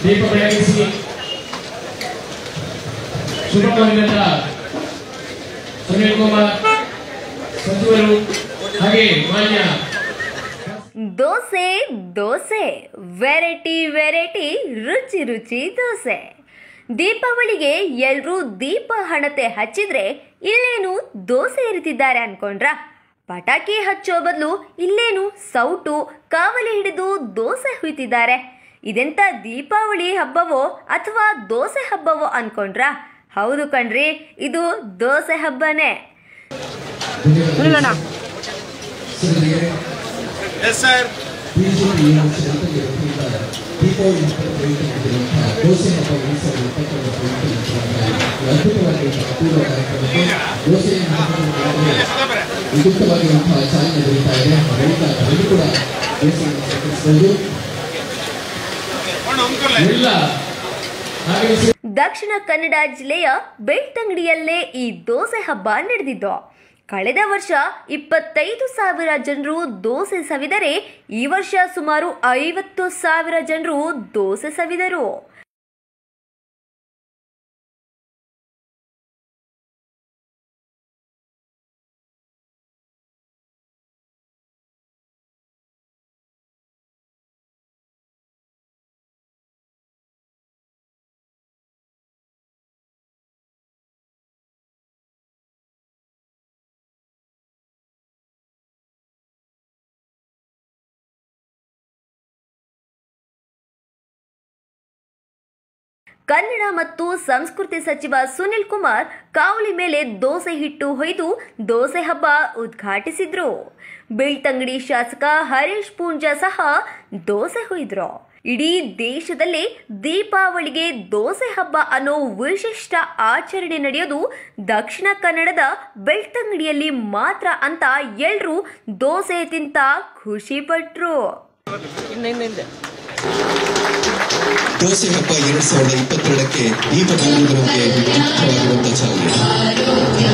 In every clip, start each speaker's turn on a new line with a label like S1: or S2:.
S1: ದೀಪ ಬೆಳಗಿಸಿ ಶುಭ ಕೋರಿದಂತ ಸುನೀಲ್ ಕುಮಾರ್ ಸಚಿವರು ಹಾಗೆ ಮಾನ್ಯ
S2: ದೋಸೆ ದೋಸೆ ವೆರೈಟಿ ವೆರೈಟಿ ರುಚಿ ರುಚಿ ದೋಸೆ ದೀಪಾವಳಿಗೆ ಎಲ್ರೂ ದೀಪ ಹಣತೆ ಹಚ್ಚಿದ್ರೆ ಇಲ್ಲೇನು ದೋಸೆ ಇರಿತಿದ್ದಾರೆ ಅನ್ಕೊಂಡ್ರ ಪಟಾಕಿ ಹಚ್ಚೋ ಬದಲು ಇಲ್ಲೇನು ಸೌಟು ಕಾವಲಿ ಹಿಡಿದು ದೋಸೆ ಹುಯ್ತಿದ್ದಾರೆ ಇದೆಂತ ದೀಪಾವಳಿ ಹಬ್ಬವೋ ಅಥವಾ ದೋಸೆ ಹಬ್ಬವೋ ಅನ್ಕೊಂಡ್ರ ಹೌದು ಕಣ್ರಿ ಇದು ದೋಸೆ ಹಬ್ಬನೇ
S3: ಎಸ್ ಸರ್
S4: ಬಿಜೆಪಿ ಈ ವರ್ಷ ಜೊತೆಗಿರುವುದರಿಂದ ದೀಪಾವಳಿ ಹಬ್ಬದ ಪ್ರಯುಕ್ತವಾಗಿರುವಂತಹ ದೋಸೆ ಹಬ್ಬ ಉತ್ಸವ ಇಪ್ಪತ್ತೊಂದು ಪ್ರಯುಕ್ತವಾಗಿರುವಂತಹ ಅದ್ಭುತವಾಗಿ ಅಪೂರ್ವ ಕಾರ್ಯಕ್ರಮಕ್ಕೆ ದೋಸೆ ಹಬ್ಬದ ವಿದ್ಯುಕ್ತವಾಗಿರುವಂತಹ ಚಾಲನೆ ದೊರೀತಾ ಇದೆ ರೈತ ಎಲ್ಲರೂ ಕೂಡ ದೋಸೆಯನ್ನು ಸ್ವೀಕರಿಸಬಹುದು
S1: ಎಲ್ಲ ಆಗಮಿಸಿ
S2: ದಕ್ಷಿಣ ಕನ್ನಡ ಜಿಲ್ಲೆಯ ಬೆಳ್ತಂಗಡಿಯಲ್ಲೇ ಈ ದೋಸೆ ಹಬ್ಬ ನಡೆದಿದ್ದು ಕಳೆದ ವರ್ಷ ಇಪ್ಪತ್ತೈದು ಸಾವಿರ ಜನರು ದೋಸೆ ಸವಿದರೆ ಈ ವರ್ಷ ಸುಮಾರು ಐವತ್ತು ಸಾವಿರ ಜನರು ದೋಸೆ ಸವಿದರು ಕನ್ನಡ ಮತ್ತು ಸಂಸ್ಕೃತಿ ಸಚಿವ ಸುನಿಲ್ ಕುಮಾರ್ ಕಾವಲಿ ಮೇಲೆ ದೋಸೆ ಹಿಟ್ಟು ಹೊಯ್ದು ದೋಸೆ ಹಬ್ಬ ಉದ್ಘಾಟಿಸಿದ್ರು ಬೆಳ್ತಂಗಡಿ ಶಾಸಕ ಹರೀಶ್ ಪೂಂಜಾ ಸಹ ದೋಸೆ ಹೊಯ್ದ್ರು ಇಡೀ ದೇಶದಲ್ಲೇ ದೀಪಾವಳಿಗೆ ದೋಸೆ ಹಬ್ಬ ಅನ್ನೋ ವಿಶಿಷ್ಟ ಆಚರಣೆ ನಡೆಯೋದು ದಕ್ಷಿಣ ಕನ್ನಡದ ಬೆಳ್ತಂಗಡಿಯಲ್ಲಿ ಮಾತ್ರ ಅಂತ ಎಲ್ರೂ ದೋಸೆ ತಿಂತ ಖುಷಿ ಪಟ್ರು
S4: ದೋಸೆ ಹಬ್ಬ ಎರಡ್ ಸಾವಿರದ ಇಪ್ಪತ್ತೆರಡಕ್ಕೆ ದೀಪ ಕಾಲುವುದಕ್ಕೆ ವಿದ್ಯುಕ್ತವಾಗಿರುವಂತಹ ಚಾಲನೆ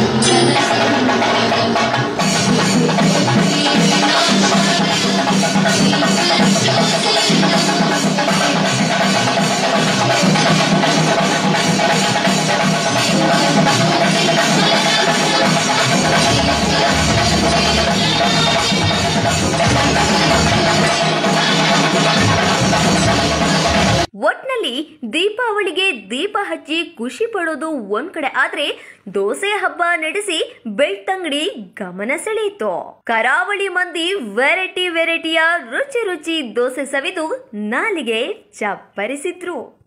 S2: ಒಟ್ನಲ್ಲಿ ದೀಪಾವಳಿಗೆ ದೀಪ ಹಚ್ಚಿ ಖುಷಿ ಪಡೋದು ಒಂದ್ ಕಡೆ ಆದ್ರೆ ದೋಸೆ ಹಬ್ಬ ನಡೆಸಿ ಬೆಳ್ತಂಗಡಿ ಗಮನ ಸೆಳೆಯಿತು ಕರಾವಳಿ ಮಂದಿ ವೆರೈಟಿ ವೆರೈಟಿಯ ರುಚಿ ರುಚಿ ದೋಸೆ ಸವಿದು ನಾಲಿಗೆ ಚಪ್ಪರಿಸಿದ್ರು